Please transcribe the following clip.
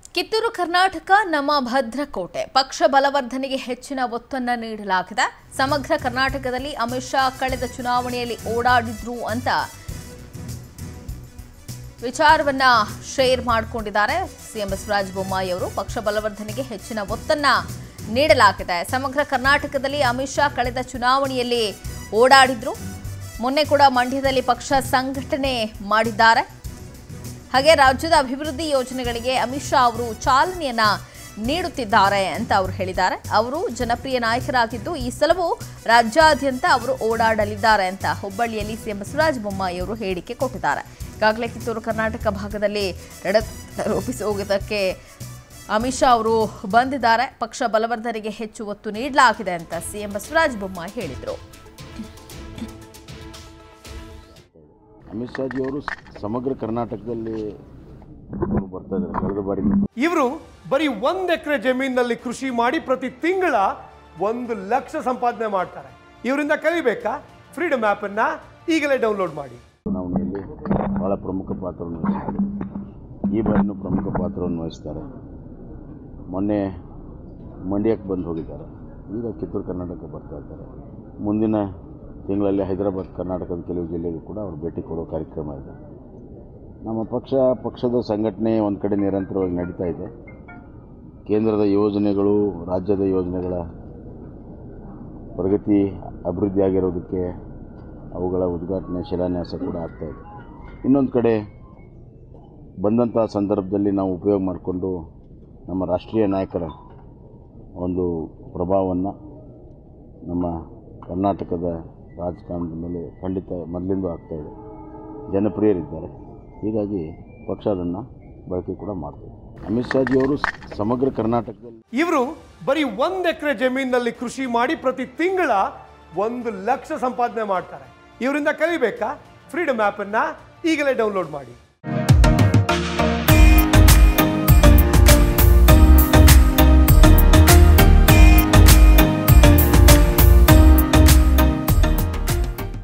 ಕಿತ್ತೂರು ಕರ್ನಾಟಕ ನಮ್ಮ ಭದ್ರಕೋಟೆ ಪಕ್ಷ ಬಲವರ್ಧನೆಗೆ ಹೆಚ್ಚಿನ ಒತ್ತನ್ನ ನೀಡಲಾಗಿದೆ ಸಮಗ್ರ ಕರ್ನಾಟಕದಲ್ಲಿ ಅಮಿತ್ ಶಾ ಕಳೆದ ಚುನಾವಣೆಯಲ್ಲಿ ಓಡಾಡಿದ್ರು ಅಂತ ವಿಚಾರವನ್ನ ಶೇರ್ ಮಾಡಿಕೊಂಡಿದ್ದಾರೆ ಸಿಎಂ ಬಸವರಾಜ ಬೊಮ್ಮಾಯಿ ಅವರು ಪಕ್ಷ ಬಲವರ್ಧನೆಗೆ ಹೆಚ್ಚಿನ ಒತ್ತನ್ನ ನೀಡಲಾಗಿದೆ ಸಮಗ್ರ ಕರ್ನಾಟಕದಲ್ಲಿ ಅಮಿತ್ ಶಾ ಕಳೆದ ಚುನಾವಣೆಯಲ್ಲಿ ಓಡಾಡಿದ್ರು ಮೊನ್ನೆ ಕೂಡ ಮಂಡ್ಯದಲ್ಲಿ ಪಕ್ಷ ಸಂಘಟನೆ ಮಾಡಿದ್ದಾರೆ ಹಾಗೆ ರಾಜ್ಯದ ಅಭಿವೃದ್ಧಿ ಯೋಜನೆಗಳಿಗೆ ಅಮಿತ್ ಶಾ ಅವರು ಚಾಲನೆಯನ್ನ ನೀಡುತ್ತಿದ್ದಾರೆ ಅಂತ ಅವರು ಹೇಳಿದ್ದಾರೆ ಅವರು ಜನಪ್ರಿಯ ನಾಯಕರಾಗಿದ್ದು ಈ ಸಲವೂ ರಾಜ್ಯಾದ್ಯಂತ ಅವರು ಓಡಾಡಲಿದ್ದಾರೆ ಅಂತ ಹುಬ್ಬಳ್ಳಿಯಲ್ಲಿ ಸಿಎಂ ಬಸವರಾಜ ಬೊಮ್ಮಾಯಿ ಅವರು ಹೇಳಿಕೆ ಕೊಟ್ಟಿದ್ದಾರೆ ಈಗಾಗಲೇ ಕಿತ್ತೂರು ಕರ್ನಾಟಕ ಭಾಗದಲ್ಲಿ ರಣತ್ ರೂಪಿಸುವುದಕ್ಕೆ ಅಮಿತ್ ಶಾ ಅವರು ಬಂದಿದ್ದಾರೆ ಪಕ್ಷ ಬಲವರ್ಧನೆಗೆ ಹೆಚ್ಚು ಒತ್ತು ನೀಡಲಾಗಿದೆ ಅಂತ ಸಿಎಂ ಬಸವರಾಜ ಬೊಮ್ಮಾಯಿ ಹೇಳಿದರು ಅಮಿತ್ ಶಾಜಿ ಅವರು ಸಮಗ್ರ ಕರ್ನಾಟಕದಲ್ಲಿ ಅವರು ಬರ್ತಾ ಇದ್ದಾರೆ ಕಳೆದ ಬಾರಿ ಇವರು ಬರೀ ಒಂದ್ ಎಕರೆ ಜಮೀನಿನಲ್ಲಿ ಕೃಷಿ ಮಾಡಿ ಪ್ರತಿ ತಿಂಗಳ ಒಂದು ಲಕ್ಷ ಸಂಪಾದನೆ ಮಾಡ್ತಾರೆ ಇವರಿಂದ ಕಲಿಬೇಕಾ ಫ್ರೀಡಮ್ ಆಪ್ ಅನ್ನ ಈಗಲೇ ಡೌನ್ಲೋಡ್ ಮಾಡಿ ಚುನಾವಣೆಯಲ್ಲಿ ಬಹಳ ಪ್ರಮುಖ ಪಾತ್ರವನ್ನು ವಹಿಸಿದ್ದಾರೆ ಈ ಬಾರಿನೂ ಪ್ರಮುಖ ಪಾತ್ರವನ್ನು ವಹಿಸ್ತಾರೆ ಮೊನ್ನೆ ಮಂಡ್ಯಕ್ಕೆ ಬಂದು ಹೋಗಿದ್ದಾರೆ ಈಗ ಕಿತ್ತೂರು ಕರ್ನಾಟಕ ಬರ್ತಾ ಇದ್ದಾರೆ ಮುಂದಿನ ತಿಂಗಳಲ್ಲಿ ಹೈದರಾಬಾದ್ ಕರ್ನಾಟಕದ ಕೆಲವು ಜಿಲ್ಲೆಗೂ ಕೂಡ ಅವರು ಭೇಟಿ ಕೊಡೋ ಕಾರ್ಯಕ್ರಮ ಇದೆ ನಮ್ಮ ಪಕ್ಷ ಪಕ್ಷದ ಸಂಘಟನೆ ಒಂದು ಕಡೆ ನಿರಂತರವಾಗಿ ನಡೀತಾ ಇದೆ ಕೇಂದ್ರದ ಯೋಜನೆಗಳು ರಾಜ್ಯದ ಯೋಜನೆಗಳ ಪ್ರಗತಿ ಅಭಿವೃದ್ಧಿ ಆಗಿರೋದಕ್ಕೆ ಅವುಗಳ ಉದ್ಘಾಟನೆ ಶಿಲಾನ್ಯಾಸ ಕೂಡ ಆಗ್ತಾ ಇದೆ ಇನ್ನೊಂದು ಕಡೆ ಬಂದಂಥ ಸಂದರ್ಭದಲ್ಲಿ ನಾವು ಉಪಯೋಗ ಮಾಡಿಕೊಂಡು ನಮ್ಮ ರಾಷ್ಟ್ರೀಯ ನಾಯಕರ ಒಂದು ಪ್ರಭಾವವನ್ನು ನಮ್ಮ ಕರ್ನಾಟಕದ ರಾಜಕಾರಣದ ಮೇಲೆ ಖಂಡಿತ ಮೊದಲಿಂದ ಆಗ್ತಾಯಿದೆ ಜನಪ್ರಿಯರಿದ್ದಾರೆ ಹೀಗಾಗಿ ಪಕ್ಷ ಅದನ್ನು ಬಳಕೆ ಕೂಡ ಮಾಡ್ತದೆ ಅಮಿತ್ ಶಾಜಿ ಅವರು ಸಮಗ್ರ ಕರ್ನಾಟಕದಲ್ಲಿ ಇವರು ಬರೀ ಒಂದ್ ಎಕರೆ ಜಮೀನಿನಲ್ಲಿ ಕೃಷಿ ಮಾಡಿ ಪ್ರತಿ ತಿಂಗಳ ಒಂದು ಲಕ್ಷ ಸಂಪಾದನೆ ಮಾಡ್ತಾರೆ ಇವರಿಂದ ಕಲಿಬೇಕಾ ಫ್ರೀಡಮ್ ಆಪ್ ಅನ್ನ ಈಗಲೇ ಡೌನ್ಲೋಡ್ ಮಾಡಿ